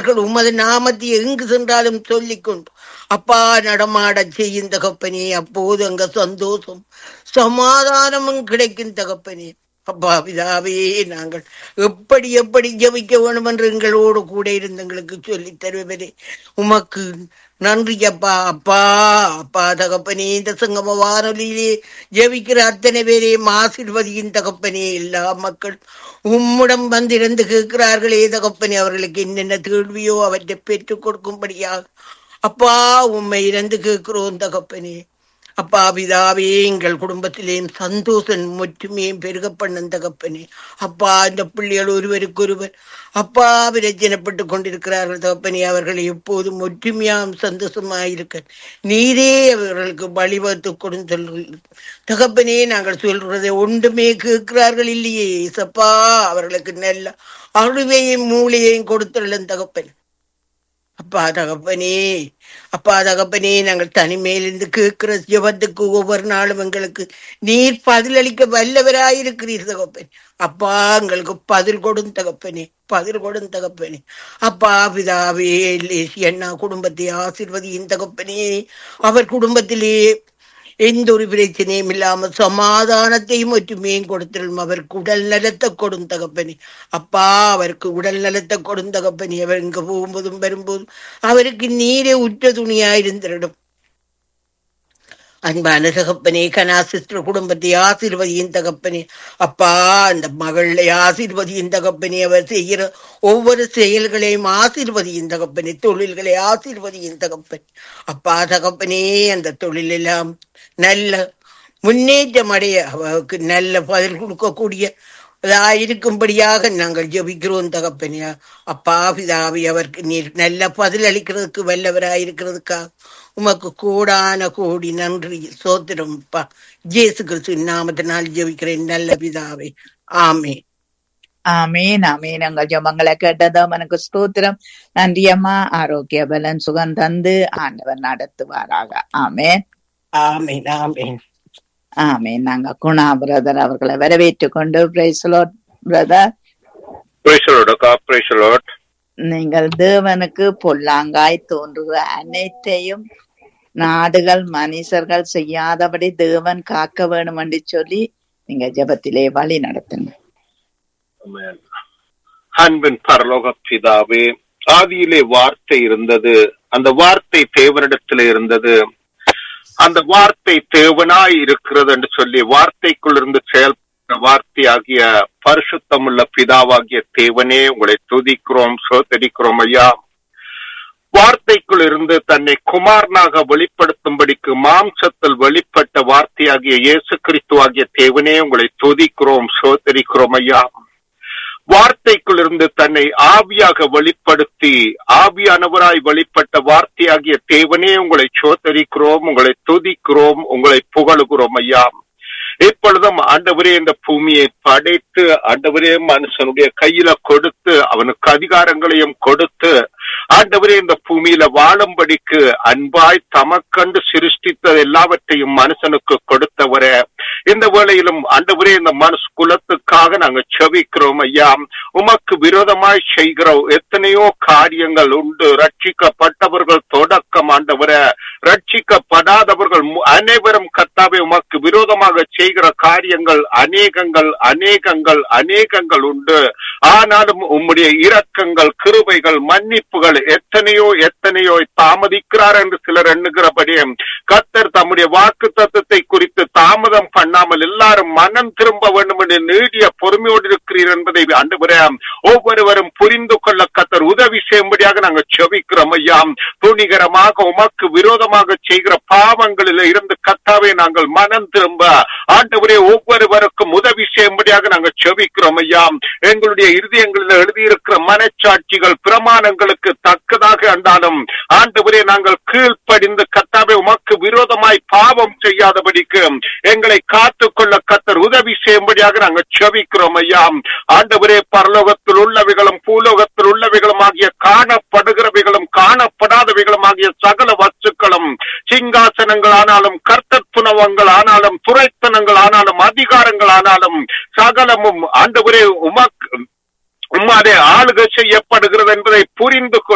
அவர்கள் உமது நாமத்தை எங்கு சென்றாலும் சொல்லிக்கொண்டு அப்பா நடமாடச் செய்யும் தகப்பனே அப்போது அங்க சந்தோஷம் சமாதானமும் கிடைக்கும் தகப்பனே அப்பா பிதாவே நாங்கள் எப்படி எப்படி ஜெபிக்க வேண்டும் என்று எங்களோடு கூட இருந்து எங்களுக்கு சொல்லித் தருவதே உமக்கு நன்றி அப்பா அப்பா அப்பா தகப்பனே இந்த சங்கம வானொலியிலே ஜெபிக்கிற அத்தனை பேரையும் ஆசிர்வதியின் தகப்பனே எல்லா மக்கள் உம்மிடம் வந்திருந்து கேட்கிறார்களே தகப்பனே அவர்களுக்கு என்னென்ன கேள்வியோ அவற்றை பெற்றுக் கொடுக்கும்படியாக அப்பா உம்மை இறந்து கேட்கிறோம் தகப்பனே அப்பா பிதாவே எங்கள் குடும்பத்திலேயும் சந்தோஷம் ஒற்றுமையும் பெருக பண்ணன் தகப்பனே அப்பா இந்த பிள்ளைகள் ஒருவருக்கொருவர் அப்பா பிரச்சனைப்பட்டு கொண்டிருக்கிறார்கள் தகப்பனே அவர்களை எப்போதும் ஒற்றுமையாம் சந்தோஷமாயிருக்க நீரே அவர்களுக்கு வழிவகுத்து கொடுத்து தகப்பனே நாங்கள் சொல்றதை ஒன்றுமே கேட்கிறார்கள் இல்லையே சப்பா அவர்களுக்கு நல்ல அழுவையும் மூளையையும் கொடுத்துள்ளன் தகப்பன் அப்பா தகப்பனே அப்பா தகப்பனே நாங்கள் தனிமையிலிருந்து கேட்கிற ஜபத்துக்கு ஒவ்வொரு நாளும் எங்களுக்கு நீர் பதிலளிக்க வல்லவராயிருக்கிறீர் தகப்பன் அப்பா எங்களுக்கு பதில் கொடும் தகப்பனே பதில் கொடும் தகப்பனே அப்பா பிதாவே லேசி அண்ணா குடும்பத்தை ஆசிர்வதியின் தகப்பனே அவர் குடும்பத்திலே எந்த ஒரு பிரச்சனையும் இல்லாம சமாதானத்தையும் ஒற்றுமையும் கொடுத்திரும் அவருக்கு உடல் நலத்தை கொடும் தகப்பனே அப்பா அவருக்கு உடல் நலத்தை கொடும் தகப்பனே அவர் இங்க போகும்போதும் வரும்போதும் அவருக்கு நீரே உற்ற துணியாயிருந்திடும் அன்பான தகப்பனே கனாசிஸ்டர் குடும்பத்தை ஆசீர்வதியின் தகப்பனே அப்பா அந்த மகளை ஆசீர்வதியின் தகப்பனே அவர் செய்கிற ஒவ்வொரு செயல்களையும் ஆசீர்வதியின் தகப்பனே தொழில்களை ஆசீர்வதியின் தகப்பன் அப்பா தகப்பனே அந்த தொழிலெல்லாம் நல்ல முன்னேற்றம் அடைய அவருக்கு நல்ல பதில் கொடுக்கக்கூடிய இருக்கும்படியாக நாங்கள் ஜெபிக்கிறோம் தகப்பனே அப்பா பிதாவி அவருக்கு நீர் நல்ல பதில் அளிக்கிறதுக்கு வல்லவராயிருக்கிறதுக்காக உமக்கு கூடான கோடி நன்றி சோத்திரம் அப்பா ஜேசு கிறிஸ்து நாமத்தினால் ஜெபிக்கிறேன் நல்ல பிதாவே ஆமே ஆமீன் ஆமீன் எங்கள் ஜபங்களை கேட்டதும் எனக்கு ஸ்தோத்திரம் நன்றி அம்மா ஆரோக்கிய பலன் சுகம் தந்து ஆண்டவர் நடத்துவாராக ஆமேன் ஆமேன் ஆமேன் ஆமீன் நாங்க குணா பிரதர் அவர்களை வரவேற்று கொண்டு பிரைஸ்லோட் பிரதர் பிரேசலோட் நீங்கள் தேவனுக்கு பொல்லாங்காய் தோன்றுகிற அனைத்தையும் நாடுகள் மனுஷர்கள் செய்யாதபடி தேவன் காக்க வேணும் என்று சொல்லி நீங்க ஜெபத்திலே வழி நடத்துங்க அன்பின் பரலோக பிதாவே ஆதியிலே வார்த்தை இருந்தது அந்த வார்த்தை தேவனிடத்தில் இருந்தது அந்த வார்த்தை தேவனாய் இருக்கிறது என்று சொல்லி வார்த்தைக்குள் இருந்து செயல்பட்ட வார்த்தையாகிய பரிசுத்தமுள்ள பிதாவாகிய தேவனே உங்களை துதிக்கிறோம் சோதரிக்கிறோம் ஐயா வார்த்தைக்குள் இருந்து தன்னை குமாரனாக வெளிப்படுத்தும்படிக்கு மாம்சத்தில் வெளிப்பட்ட வார்த்தையாகிய இயேசு கிறிஸ்துவாகிய தேவனே உங்களை துதிக்கிறோம் சோதரிக்கிறோம் ஐயா வார்த்தைக்குள் இருந்து தன்னை ஆவியாக வெளிப்படுத்தி ஆவியானவராய் வெளிப்பட்ட வார்த்தையாகிய தேவனே உங்களை சோதரிக்கிறோம் உங்களை துதிக்கிறோம் உங்களை புகழுகிறோம் ஐயா இப்பொழுதும் ஆண்டவரே இந்த பூமியை படைத்து ஆண்டவரே மனுஷனுடைய கையில கொடுத்து அவனுக்கு அதிகாரங்களையும் கொடுத்து ஆண்டவரே இந்த பூமியில வாழும்படிக்கு அன்பாய் தமக்கண்டு சிருஷ்டித்த எல்லாவற்றையும் மனுஷனுக்கு கொடுத்தவரே இந்த வேளையிலும் ஆண்டவரே இந்த மனுஷ குலத்துக்காக நாங்க செவிக்கிறோம் ஐயா உமக்கு விரோதமாய் செய்கிற எத்தனையோ காரியங்கள் உண்டு ரட்சிக்கப்பட்டவர்கள் தொடக்கம் ஆண்டவரே ரட்சிக்கப்படாதவர்கள் அனைவரும் கத்தாவே உமக்கு விரோதமாக செய்கிற காரியங்கள் அநேகங்கள் அநேகங்கள் அநேகங்கள் உண்டு ஆனாலும் உம்முடைய இரக்கங்கள் கிருபைகள் மன்னிப்புகள் எத்தனையோ எத்தனையோ தாமதிக்கிறார் என்று சிலர் எண்ணுகிறபடி கத்தர் தம்முடைய வாக்கு தத்துவத்தை குறித்து தாமதம் பண்ணாமல் எல்லாரும் மனம் திரும்ப வேண்டும் என்று நீடிய பொறுமையோடு இருக்கிறீர் என்பதை ஆண்டுகிறேன் ஒவ்வொருவரும் புரிந்து கொள்ள கத்தர் உதவி செய்யும்படியாக நாங்கள் செவிக்கிறோம் ஐயா துணிகரமாக உமக்கு விரோதமாக செய்கிற பாவங்களில் இருந்து கத்தாவே நாங்கள் மனம் திரும்ப ஆண்டவரே ஒவ்வொருவருக்கும் உதவி செய்யும்படியாக நாங்கள் செவிக்கிறோம் ஐயா எங்களுடைய இருதயங்களில் எழுதியிருக்கிற மனச்சாட்சிகள் பிரமாணங்களுக்கு தக்கதாக இருந்தாலும் ஆண்டவரே நாங்கள் கீழ்ப்படிந்து கத்தாவே உமக்கு விரோதமாய் பாவம் செய்யாதபடிக்கு எங்களை காத்துக்கொள்ள கத்தர் உதவி செய்யும்படியாக நாங்கள் செவிக்கிறோம் ஐயா ஆண்டவரே பரலோகத்தில் உள்ளவைகளும் பூலோகத்தில் உள்ளவைகளும் ஆகிய காணப்படுகிறவைகளும் காணப்படாதவைகளும் ஆகிய சகல வஸ்துக்களும் சிங்காசனங்கள் ஆனாலும் கர்த்தத்துணவங்கள் ஆனாலும் துறைத்தனங்கள் ஆனாலும் அதிகாரங்கள் ஆனாலும் சகலமும் ஆண்டவரே உமக்கு உம்மாதே ஆளுகை செய்யப்படுகிறது என்பதை புரிந்து